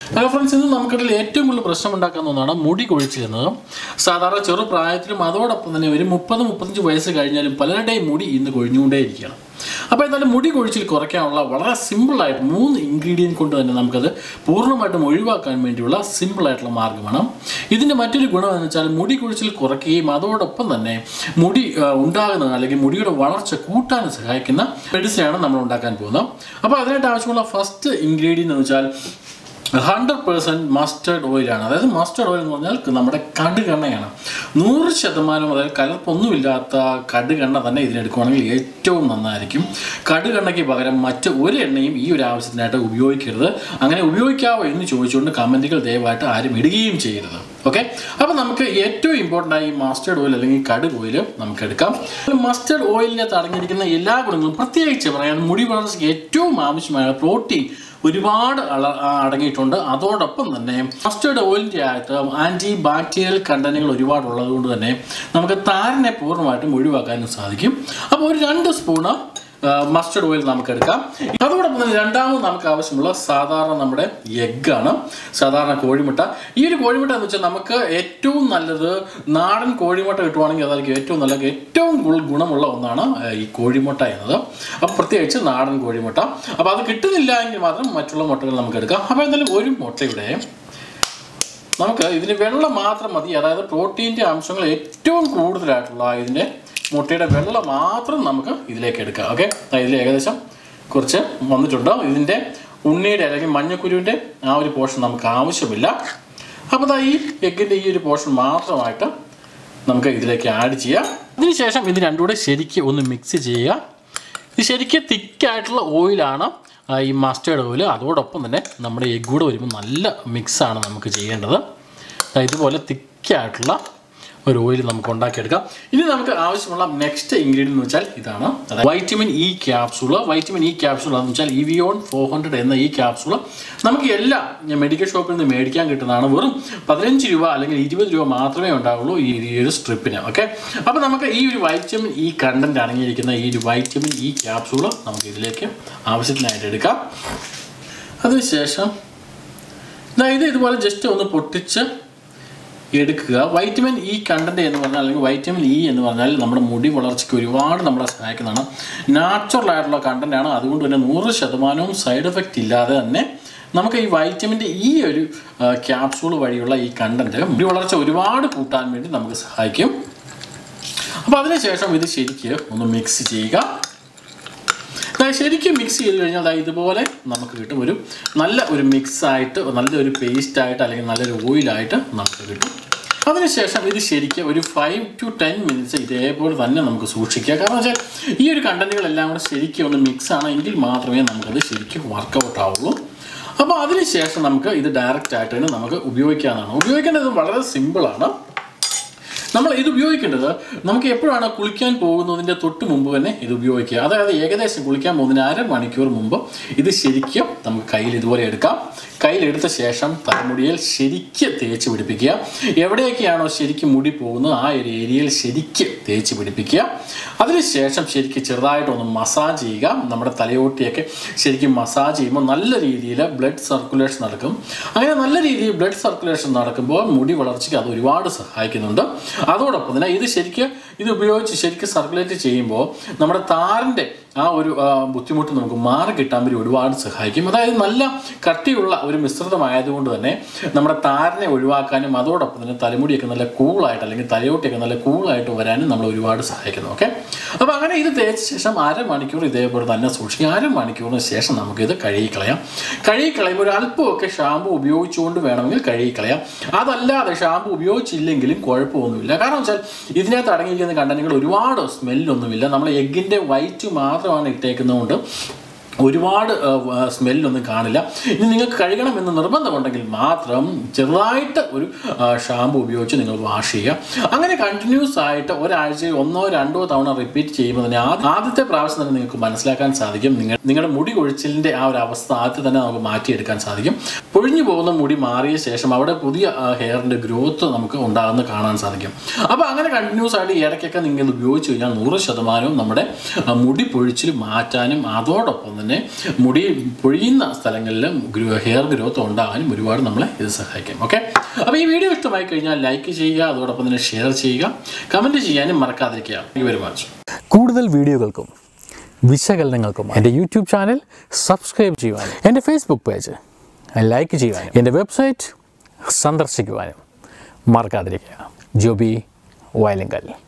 hello friends ഇന്ന് നമുക്കിടയിൽ ഏറ്റവും കൂടുതൽ പ്രശ്നം ഉണ്ടാക്കുന്ന ഒന്നാണ് മുടി കൊഴിച്ചിൽ എന്നത് സാധാരണ ചെറുപ്രായത്തിലും അതോടൊപ്പം തന്നെ ഒരു മുപ്പത് മുപ്പത്തഞ്ച് വയസ്സ് കഴിഞ്ഞാലും പലരുടെയും മുടി ഇന്ന് കൊഴിഞ്ഞുകൊണ്ടേയിരിക്കുകയാണ് അപ്പോൾ എന്തായാലും മുടി കൊഴിച്ചിൽ കുറയ്ക്കാനുള്ള വളരെ സിമ്പിളായിട്ട് മൂന്ന് ഇൻഗ്രീഡിയൻറ്റ് കൊണ്ട് തന്നെ നമുക്കത് പൂർണ്ണമായിട്ടും ഒഴിവാക്കാൻ വേണ്ടിയുള്ള സിമ്പിളായിട്ടുള്ള മാർഗ്ഗമാണ് ഇതിൻ്റെ മറ്റൊരു ഗുണം എന്ന് വെച്ചാൽ മുടി കൊഴിച്ചിൽ കുറയ്ക്കുകയും അതോടൊപ്പം തന്നെ മുടി ആ, ഉണ്ടാകുന്ന അല്ലെങ്കിൽ മുടിയുടെ വളർച്ച കൂട്ടാൻ സഹായിക്കുന്ന മെഡിസിനാണ് നമ്മൾ ഉണ്ടാക്കാൻ പോകുന്നത് അപ്പോൾ അതിനായിട്ട് ആവശ്യമുള്ള ഫസ്റ്റ് ഇൻഗ്രീഡിയൻ്റ് എന്ന് വെച്ചാൽ ഹൺഡ്രഡ് പേഴ്സൻറ്റ് മസ്റ്റേർഡ് ഓയിലാണ് അതായത് മസ്റ്റേർഡ് ഓയിൽ എന്ന് പറഞ്ഞാൽ നമ്മുടെ കടുകെണ്ണയാണ് നൂറ് ശതമാനം അതായത് കലർപ്പൊന്നുമില്ലാത്ത കടുകെണ്ണ തന്നെ ഇതിനെടുക്കുവാണെങ്കിൽ ഏറ്റവും നന്നായിരിക്കും കടുകെണ്ണയ്ക്ക് പകരം മറ്റ് ഒരു എണ്ണയും ഈ ഒരു ആവശ്യത്തിനായിട്ട് ഉപയോഗിക്കരുത് അങ്ങനെ ഉപയോഗിക്കാവോ എന്ന് ചോദിച്ചുകൊണ്ട് കമൻറ്റുകൾ ദയവായിട്ട് ആരും ഇടുകയും ചെയ്യരുത് ഓക്കെ അപ്പോൾ നമുക്ക് ഏറ്റവും ഇമ്പോർട്ടൻ്റ് ആയി മസ്റ്റേർഡ് ഓയിൽ അല്ലെങ്കിൽ കടുക് ഓയിൽ നമുക്ക് എടുക്കാം മസ്റ്റേർഡ് ഓയിലിനകത്ത് അടങ്ങിയിരിക്കുന്ന എല്ലാ ഗുണങ്ങളും പ്രത്യേകിച്ച് പറയാൻ മുടി വളർച്ചയ്ക്ക് ഏറ്റവും ആവശ്യമായ പ്രോട്ടീൻ ഒരുപാട് അള ആ, അടങ്ങിയിട്ടുണ്ട് അതോടൊപ്പം തന്നെ മസ്റ്റേർഡ് ഓയിലിൻ്റെ അകത്ത് ആൻറ്റി ബാക്ടീരിയൽ കണ്ടന്റുകൾ ഒരുപാട് ഉള്ളതുകൊണ്ട് തന്നെ നമുക്ക് താരനെ പൂർണ്ണമായിട്ടും ഒഴിവാക്കാനും സാധിക്കും അപ്പോൾ ഒരു രണ്ട് സ്പൂണ് മസ്റ്റർഡ് ഓയിൽ നമുക്ക് എടുക്കാം അതോടൊപ്പം തന്നെ രണ്ടാമത് നമുക്ക് ആവശ്യമുള്ള സാധാരണ നമ്മുടെ എഗ്ഗാണ് സാധാരണ കോഴിമുട്ട ഈ ഒരു കോഴിമുട്ട എന്ന് വെച്ചാൽ നമുക്ക് ഏറ്റവും നല്ലത് നാടൻ കോഴിമുട്ട കിട്ടുവാണെങ്കിൽ അതായിരിക്കും ഏറ്റവും നല്ല ഏറ്റവും ഗുണ- ഗുണമുള്ള ഒന്നാണ് ആ, ഈ കോഴിമുട്ട എന്നത് അപ്പോൾ പ്രത്യേകിച്ച് നാടൻ കോഴിമുട്ട അപ്പോൾ അത് കിട്ടുന്നില്ല എങ്കിൽ മാത്രം മറ്റുള്ള മുട്ടകൾ നമുക്ക് എടുക്കാം അപ്പോൾ എന്തായാലും ഒരു മുട്ടയുടെ നമുക്ക് ഇതിന് വെള്ളം മാത്രം മതി അതായത് പ്രോട്ടീൻ്റെ അംശങ്ങൾ ഏറ്റവും കൂടുതലായിട്ടുള്ള ഇതിൻ്റെ മുട്ടയുടെ വെള്ളം മാത്രം നമുക്ക് ഇതിലേക്ക് എടുക്കാം ഓക്കെ ഇതിൽ ഏകദേശം കുറച്ച് വന്നിട്ടുണ്ട് ഇതിൻ്റെ ഉണ്ണിയുടെ അല്ലെങ്കിൽ മഞ്ഞക്കുരുവിൻ്റെ ആ ഒരു പോർഷൻ നമുക്ക് ആവശ്യമില്ല അപ്പോൾ ദാ ഈ എഗ്ഗിൻ്റെ ഈ ഒരു പോർഷൻ മാത്രമായിട്ട് നമുക്ക് ഇതിലേക്ക് ആഡ് ചെയ്യാം അതിനുശേഷം ഇത് രണ്ടും കൂടെ ശരിക്ക് ഒന്ന് മിക്സ് ചെയ്യുക ഇത് ശരിക്കും തിക്കായിട്ടുള്ള ഓയിലാണ് ആ, ഈ മസ്റ്റേർഡ് ഓയിൽ അതോടൊപ്പം തന്നെ നമ്മുടെ എഗ് കൂടെ വരുമ്പോൾ നല്ല മിക്സാണ് നമുക്ക് ചെയ്യേണ്ടത് ദാ ഇതുപോലെ തിക്കായിട്ടുള്ള ഒരു ഓയിൽ നമുക്ക് ഉണ്ടാക്കിയെടുക്കാം ഇനി നമുക്ക് ആവശ്യമുള്ള നെക്സ്റ്റ് ഇൻഗ്രീഡിയൻ എന്ന് വെച്ചാൽ ഇതാണ് അതായത് vitamin E capsule vitamin E capsule എന്ന് വെച്ചാൽ ഇവിയോൺ ഫോർ ഹൺഡ്രഡ് എന്ന ഈ ക്യാപ്സൂള് നമുക്ക് എല്ലാ മെഡിക്കൽ ഷോപ്പിൽ നിന്ന് മേടിക്കാൻ കിട്ടുന്നതാണ് വെറും പതിനഞ്ച് രൂപ അല്ലെങ്കിൽ ഇരുപത് രൂപ മാത്രമേ ഉണ്ടാവുള്ളൂ ഈ ഈ ഒരു സ്ട്രിപ്പിന് ഓക്കെ അപ്പോൾ നമുക്ക് ഈ ഒരു വൈറ്റമിൻ ഇ കണ്ടന്റ് അടങ്ങിയിരിക്കുന്ന ഈ ഒരു വൈറ്റമിൻ ഇ ക്യാപ്സൂള് നമുക്ക് ഇതിലേക്ക് ആവശ്യത്തിനായിട്ട് എടുക്കാം അതിനുശേഷം ദാ ഇത് ഇതുപോലെ ജസ്റ്റ് ഒന്ന് പൊട്ടിച്ച് എടുക്കുക വൈറ്റമിൻ ഇ കണ്ടന്റ് എന്ന് പറഞ്ഞാൽ അല്ലെങ്കിൽ വൈറ്റമിൻ ഇ എന്ന് പറഞ്ഞാൽ നമ്മുടെ മുടി വളർച്ചയ്ക്ക് ഒരുപാട് നമ്മളെ സഹായിക്കുന്നതാണ് നാച്ചുറൽ ആയിട്ടുള്ള കണ്ടന്റ് ആണ് അതുകൊണ്ട് തന്നെ നൂറ് ശതമാനവും സൈഡ് എഫക്റ്റ് ഇല്ലാതെ തന്നെ നമുക്ക് ഈ വൈറ്റമിൻ്റെ ഈ ഒരു ക്യാപ്സൂൾ വഴിയുള്ള ഈ കണ്ടന്റ് മുടി വളർച്ച ഒരുപാട് കൂട്ടാൻ വേണ്ടി നമുക്ക് സഹായിക്കും അപ്പോൾ അതിനുശേഷം ഇത് ശരിക്ക് ഒന്ന് മിക്സ് ചെയ്യുക ദാ ശരിക്കും മിക്സ് ചെയ്ത് കഴിഞ്ഞാൽ ദാ ഇതുപോലെ നമുക്ക് കിട്ടും ഒരു നല്ല ഒരു മിക്സ് ആയിട്ട് നല്ലൊരു പേസ്റ്റ് ആയിട്ട് അല്ലെങ്കിൽ നല്ലൊരു ഓയിലായിട്ട് നമുക്ക് കിട്ടും അതിനുശേഷം ഇത് ശരിക്കും ഒരു ഫൈവ് ടു ടെൻ മിനിറ്റ്സ് ഇതേപോലെ തന്നെ നമുക്ക് സൂക്ഷിക്കുക കാരണം വെച്ചാൽ ഈ ഒരു കണ്ടന്റുകളെല്ലാം കൂടെ ശരിക്കും ഒന്ന് മിക്സ് ആണ് എങ്കിൽ മാത്രമേ നമുക്കത് ശരിക്കും വർക്കൗട്ട് ആവുള്ളൂ അപ്പോൾ അതിനുശേഷം നമുക്ക് ഇത് ഡയറക്റ്റ് ആയിട്ട് തന്നെ നമുക്ക് ഉപയോഗിക്കാവുന്നതാണ് ഉപയോഗിക്കേണ്ടത് വളരെ സിമ്പിളാണ് നമ്മൾ ഇത് ഉപയോഗിക്കേണ്ടത് നമുക്ക് എപ്പോഴാണ് കുളിക്കാൻ പോകുന്നതിൻ്റെ തൊട്ട് മുമ്പ് തന്നെ ഇത് ഉപയോഗിക്കുക അതായത് ഏകദേശം കുളിക്കാൻ പോകുന്നതിന് അരമണിക്കൂർ മുമ്പ് ഇത് ശരിക്കും നമുക്ക് കയ്യിൽ ഇതുപോലെ എടുക്കാം കയ്യിലെടുത്ത ശേഷം തലമുടിയിൽ ശരിക്ക് തേച്ച് പിടിപ്പിക്കുക എവിടെയൊക്കെയാണോ ശരിക്കും മുടി പോകുന്നത് ആ ഒരു ഏരിയയിൽ ശരിക്ക് തേച്ച് പിടിപ്പിക്കുക അതിനുശേഷം ശരിക്ക് ചെറുതായിട്ടൊന്ന് മസാജ് ചെയ്യുക നമ്മുടെ തലയോട്ടിയൊക്കെ ശരിക്കും മസാജ് ചെയ്യുമ്പോൾ നല്ല രീതിയിൽ ബ്ലഡ് സർക്കുലേഷൻ നടക്കും അങ്ങനെ നല്ല രീതിയിൽ ബ്ലഡ് സർക്കുലേഷൻ നടക്കുമ്പോൾ മുടി വളർച്ചയ്ക്ക് അത് ഒരുപാട് സഹായിക്കുന്നുണ്ട് അതോടൊപ്പം തന്നെ ഇത് ശരിക്ക് ഇത് ഉപയോഗിച്ച് ശരിക്കും സർക്കുലേറ്റ് ചെയ്യുമ്പോൾ നമ്മുടെ താരൻ്റെ ആ ഒരു ആ, ബുദ്ധിമുട്ട് നമുക്ക് മാറി കിട്ടാൻ വേണ്ടി ഒരുപാട് സഹായിക്കും അതായത് നല്ല കട്ടിയുള്ള ഒരു മിശ്രിതമായതുകൊണ്ട് തന്നെ നമ്മുടെ താരനെ ഒഴിവാക്കാനും അതോടൊപ്പം തന്നെ തലമുടിയൊക്കെ നല്ല കൂളായിട്ട് അല്ലെങ്കിൽ തലയോട്ടിയൊക്കെ നല്ല കൂളായിട്ട് വരാനും നമ്മൾ ഒരുപാട് സഹായിക്കുന്നു ഓക്കെ അപ്പോൾ അങ്ങനെ ഇത് തേച്ച ശേഷം അരമണിക്കൂർ ഇതേപോലെ തന്നെ സൂക്ഷിക്കുക അരമണിക്കൂറിന് ശേഷം നമുക്കിത് കഴുകിക്കളയാം കഴുകിക്കളയുമ്പോൾ ഒരു അല്പമൊക്കെ ഷാമ്പു ഉപയോഗിച്ചുകൊണ്ട് വേണമെങ്കിൽ കഴുകിക്കളയാം അതല്ലാതെ ഷാമ്പു ഉപയോഗിച്ചില്ലെങ്കിലും കുഴപ്പമൊന്നുമില്ല കാരണം വെച്ചാൽ ഇതിനകത്ത് അടങ്ങിയിരിക്കുന്ന കണ്ടന്റുകൾ ഒരുപാട് സ്മെല്ലൊന്നുമില്ല നമ്മൾ എഗ്ഗിൻ്റെ വൈറ്റ് മാത്രമാണ് ഇട്ടേക്കുന്നതുകൊണ്ട് ഒരുപാട് സ്മെല്ലൊന്നും കാണില്ല ഇനി നിങ്ങൾക്ക് കഴുകണമെന്ന് നിർബന്ധമുണ്ടെങ്കിൽ മാത്രം ചെറുതായിട്ട് ഒരു ഷാമ്പു ഉപയോഗിച്ച് നിങ്ങൾ വാഷ് ചെയ്യുക അങ്ങനെ കണ്ടിന്യൂസ് ആയിട്ട് ഒരാഴ്ചയിൽ ഒന്നോ രണ്ടോ തവണ റിപ്പീറ്റ് ചെയ്യുമ്പോൾ തന്നെ ആ- ആദ്യത്തെ പ്രാവശ്യം തന്നെ നിങ്ങൾക്ക് മനസ്സിലാക്കാൻ സാധിക്കും നിങ്ങൾ നിങ്ങളുടെ മുടി കൊഴിച്ചിലിൻ്റെ ആ ഒരു അവസ്ഥ ആദ്യം തന്നെ നമുക്ക് മാറ്റിയെടുക്കാൻ സാധിക്കും പൊഴിഞ്ഞു പോകുന്ന മുടി മാറിയ ശേഷം അവിടെ പുതിയ ഹെയറിൻ്റെ ഗ്രോത്ത് നമുക്ക് ഉണ്ടാകുന്ന കാണാൻ സാധിക്കും അപ്പോൾ അങ്ങനെ കണ്ടിന്യൂസ് ആയിട്ട് ഈ ഇടയ്ക്കൊക്കെ നിങ്ങൾ ഇത് ഉപയോഗിച്ച് കഴിഞ്ഞാൽ നൂറ് ശതമാനവും നമ്മുടെ ആ, മുടി പൊഴിച്ചിൽ മാറ്റാനും അതോടൊപ്പം തന്നെ തന്നെ മുടി പൊഴിയുന്ന സ്ഥലങ്ങളിൽ ഹെയർ ഗ്രോത്ത് ഉണ്ടാകാനും ഒരുപാട് നമ്മളെ ഇത് സഹായിക്കും ഓക്കെ അപ്പോൾ ഈ വീഡിയോ ഇഷ്ടമായി കഴിഞ്ഞാൽ ലൈക്ക് ചെയ്യുക അതോടൊപ്പം തന്നെ ഷെയർ ചെയ്യുക കമൻറ്റ് ചെയ്യാനും മറക്കാതിരിക്കുക താങ്ക് യു വെരി മച്ച് കൂടുതൽ വീഡിയോകൾക്കും വിശകലനങ്ങൾക്കും എൻ്റെ യൂട്യൂബ് ചാനൽ സബ്സ്ക്രൈബ് ചെയ്യുവാനും എൻ്റെ ഫേസ്ബുക്ക് പേജ് ലൈക്ക് ചെയ്യുവാനും എൻ്റെ വെബ്സൈറ്റ് സന്ദർശിക്കുവാനും മറക്കാതിരിക്കുക ജോബി വയലിങ്കൽ